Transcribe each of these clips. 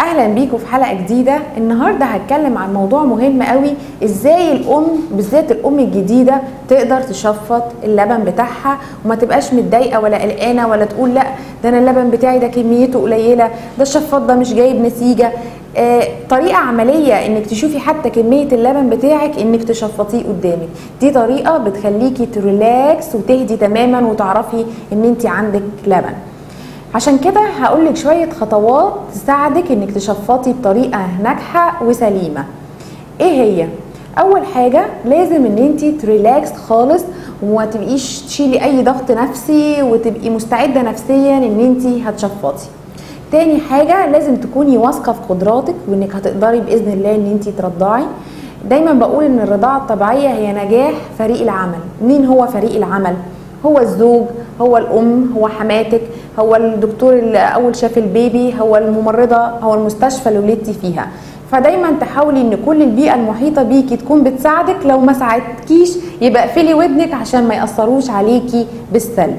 اهلا بيكم في حلقه جديده النهارده هتكلم عن موضوع مهم قوي ازاي الام بالذات الام الجديده تقدر تشفط اللبن بتاعها وما تبقاش متضايقه ولا قلقانه ولا تقول لا ده انا اللبن بتاعي ده كميته قليله ده الشفاط ده مش جايب نتيجه آه طريقه عمليه انك تشوفي حتى كميه اللبن بتاعك انك تشفطيه قدامك دي طريقه بتخليكي تريلاكس وتهدي تماما وتعرفي ان انت عندك لبن عشان كده هقول لك شويه خطوات تساعدك انك تشفطي بطريقه ناجحه وسليمه ايه هي اول حاجه لازم ان انت تريلاكس خالص وما تبقيش تشيلي اي ضغط نفسي وتبقي مستعده نفسيا ان انت هتشفطي تاني حاجه لازم تكوني واثقه في قدراتك وانك هتقدري باذن الله ان انت ترضعي دايما بقول ان الرضاعه الطبيعيه هي نجاح فريق العمل مين هو فريق العمل هو الزوج هو الام هو حماتك هو الدكتور اللي اول شاف البيبي هو الممرضه هو المستشفى اللي ولدتي فيها فدايما تحاولي ان كل البيئه المحيطه بيكي تكون بتساعدك لو ما ساعدتكيش يبقى اقفلي ودنك عشان ما ياثروش عليكي بالسلب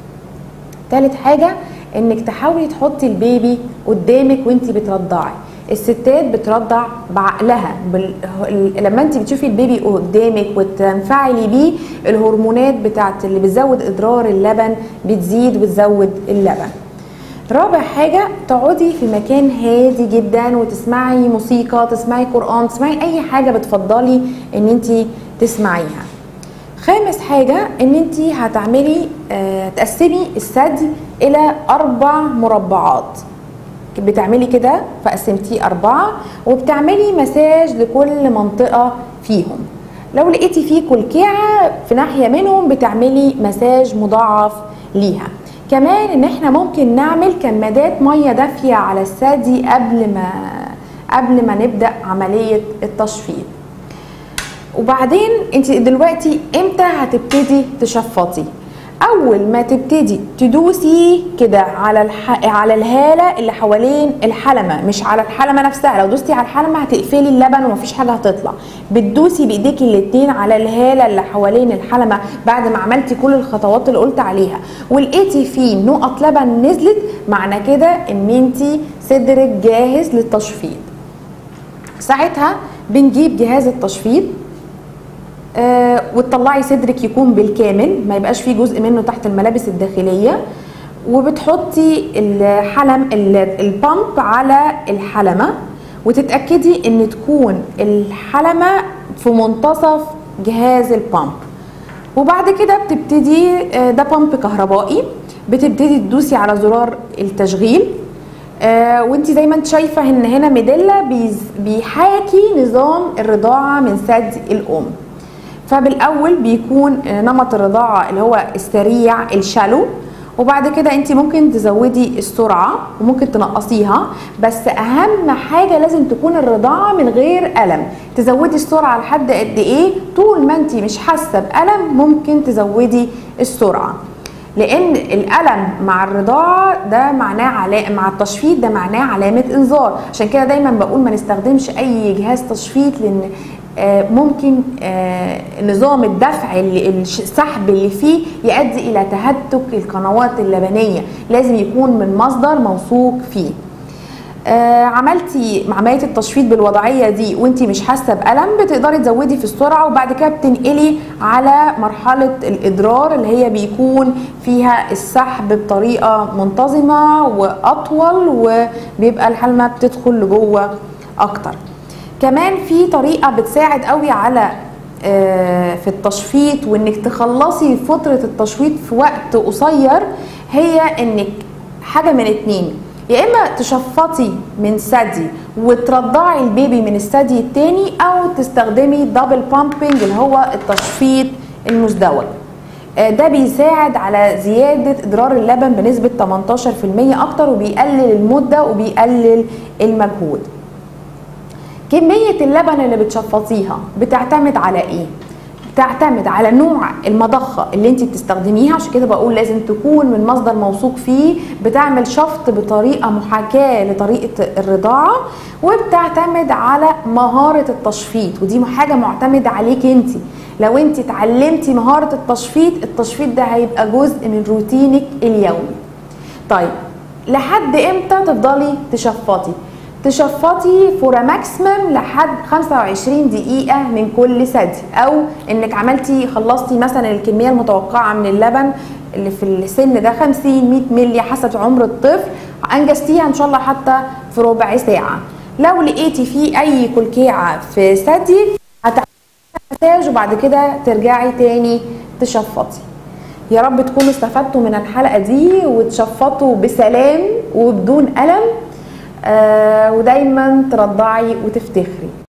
تالت حاجه انك تحاولي تحطي البيبي قدامك وانت بترضعي الستات بترضع بعقلها بال... لما انت بتشوفي البيبي قدامك وتنفعلي بيه الهرمونات بتاعت اللي بتزود ادرار اللبن بتزيد وتزود اللبن رابع حاجة تقعدي في مكان هادي جدا وتسمعي موسيقى تسمعي قرآن تسمعي أي حاجة بتفضلي إن أنت تسمعيها خامس حاجة إن أنت هتعملي آه تقسمي الثدي إلى أربع مربعات بتعملي كده فقسمتيه أربعة وبتعملي مساج لكل منطقة فيهم لو لقيتي فيه كلكعة في ناحية منهم بتعملي مساج مضاعف ليها كمان ان احنا ممكن نعمل كمادات مية دافية على الثدي قبل ما قبل ما نبدأ عملية التشفيط وبعدين انت دلوقتي امتى هتبتدي تشفطي اول ما تبتدي تدوسي كده على الح... على الهاله اللي حوالين الحلمه مش على الحلمه نفسها لو دوستي على الحلمه هتقفلي اللبن ومفيش حاجه هتطلع بتدوسي بايديكي الاتنين على الهاله اللي حوالين الحلمه بعد ما عملتي كل الخطوات اللي قلت عليها ولقيتي فيه نقط لبن نزلت معنى كده ان انت صدرك جاهز للتشفيط ساعتها بنجيب جهاز التشفيط آه وتطلعي صدرك يكون بالكامل ما يبقاش فيه جزء منه تحت الملابس الداخليه وبتحطي الحلم البامب على الحلمه وتتاكدي ان تكون الحلمه في منتصف جهاز البامب وبعد كده بتبتدي آه ده بامب كهربائي بتبتدي تدوسي على زرار التشغيل آه وانت زي ما انت شايفه ان هنا ميديلا بيحاكي نظام الرضاعه من ثدي الام فبالاول بيكون نمط الرضاعه اللي هو السريع الشالو وبعد كده انت ممكن تزودي السرعه وممكن تنقصيها بس اهم حاجه لازم تكون الرضاعه من غير الم تزودي السرعه لحد قد ايه طول ما انت مش حاسه بالم ممكن تزودي السرعه لان الالم مع الرضاعه ده معناه علا... مع التشفيط ده معناه علامه انذار عشان كده دايما بقول ما نستخدمش اي جهاز تشفيط لان ممكن نظام الدفع اللي السحب اللي فيه يؤدي الى تهتك القنوات اللبنيه لازم يكون من مصدر موثوق فيه عملتي عمليه التشفيط بالوضعيه دي وانت مش حاسه بالم بتقدري تزودي في السرعه وبعد كده بتنقلي على مرحله الادرار اللي هي بيكون فيها السحب بطريقه منتظمه واطول وبيبقى الحلمه بتدخل لجوه اكتر كمان في طريقه بتساعد قوي على في التشفيط وانك تخلصي فتره التشفيط في وقت قصير هي انك حاجه من اتنين يا اما تشفطي من ثدي وترضعي البيبي من الثدي التاني او تستخدمي دبل بامبنج اللي هو التشفيط المزدوج ده بيساعد على زيادة إدرار اللبن بنسبة 18% أكتر وبيقلل المدة وبيقلل المجهود كمية اللبن اللي بتشفطيها بتعتمد على ايه؟ بتعتمد على نوع المضخة اللي انت بتستخدميها عشان كده بقول لازم تكون من مصدر موثوق فيه بتعمل شفط بطريقة محاكاة لطريقة الرضاعة وبتعتمد على مهارة التشفيط ودي حاجة معتمدة عليك انت لو انت اتعلمتي مهارة التشفيط التشفيط ده هيبقى جزء من روتينك اليومي طيب لحد امتى تفضلي تشفطي تشفطي فور ماكسيمم لحد 25 دقيقة من كل ثدي أو إنك عملتي خلصتي مثلا الكمية المتوقعة من اللبن اللي في السن ده 50 100 مللي حسب عمر الطفل أنجزتيها إن شاء الله حتى في ربع ساعة لو لقيتي فيه أي كلكيعة في ثدي هتعملي مساج وبعد كده ترجعي تاني تشفطي يا رب تكونوا استفدتوا من الحلقة دي وتشفطوا بسلام وبدون ألم آه ودايما ترضعي وتفتخري